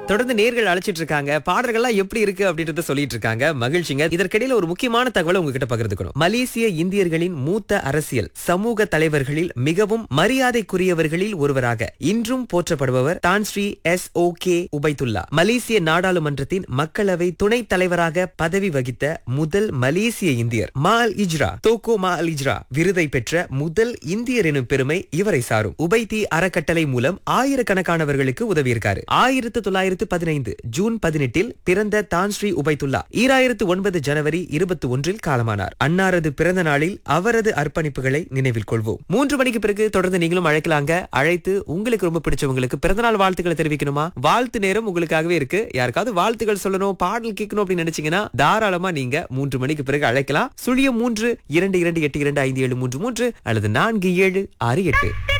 தொடர்ந்து நேர்கள் அழைச்சிட்டு இருக்காங்க பாடல்கள்லாம் எப்படி இருக்கு அப்படின்றத சொல்லிட்டு இருக்காங்க மகிழ்ச்சிங்க இதற்கிடையில ஒரு முக்கியமான தகவலை உங்ககிட்ட பகிர்ந்துக்கணும் மலேசிய இந்தியர்களின் மூத்த அரசியல் சமூக தலைவர்களில் மிகவும் மரியாதைக்குரியவர்களில் ஒருவராக இன்றும் போற்றப்படுபவர் தான் Sri S O K Ubaidullah மலேசிய நாடாளுமன்றத்தின் மக்களவை துணைத் தலைவராக பதவி வகித்த முதல் மலேசிய இந்தியர் மா அல் இஜ்ரா தோகோ மா அல் இஜ்ரா விருதை பெற்ற முதல் இந்தியர் எனும் பெருமை இவரை சாரும் உபைத்தி அறக்கட்டளை மூலம் ஆயிரக்கணக்கானவர்களுக்கு உதவியிருக்காரு ஆயிரத்து தொள்ளாயிரத்து பதினைந்து ஜூன் பதினெட்டில் பிறந்த தான் ஸ்ரீ உபைத்துல்லா ஈராயிரத்து ஒன்பது ஜனவரி இருபத்தி ஒன்றில் காலமானார் அன்னாரது பிறந்த நாளில் அவரது அர்ப்பணிப்புகளை நினைவில் கொள்வோம் மூன்று மணிக்கு பிறகு தொடர்ந்து நீங்களும் அழைக்கலாங்க அழைத்து உங்களுக்கு ரொம்ப பிடிச்சவங்களுக்கு பிறந்தநாள் வாழ்த்துக்களை தெரிவிக்கணுமா வாழ்த்து நேரம் உங்களுக்காகவே இருக்கு யாருக்காவது வாழ்த்துக்கள் சொல்லணும் பாடல் கேட்கணும் அப்படின்னு நினைச்சீங்கன்னா தாராளமா நீங்க மூன்று மணிக்கு பிறகு அழைக்கலாம் சுழியம் மூன்று இரண்டு இரண்டு எட்டு இரண்டு ஐந்து ஏழு மூன்று மூன்று அல்லது நான்கு ஏழு ஆறு எட்டு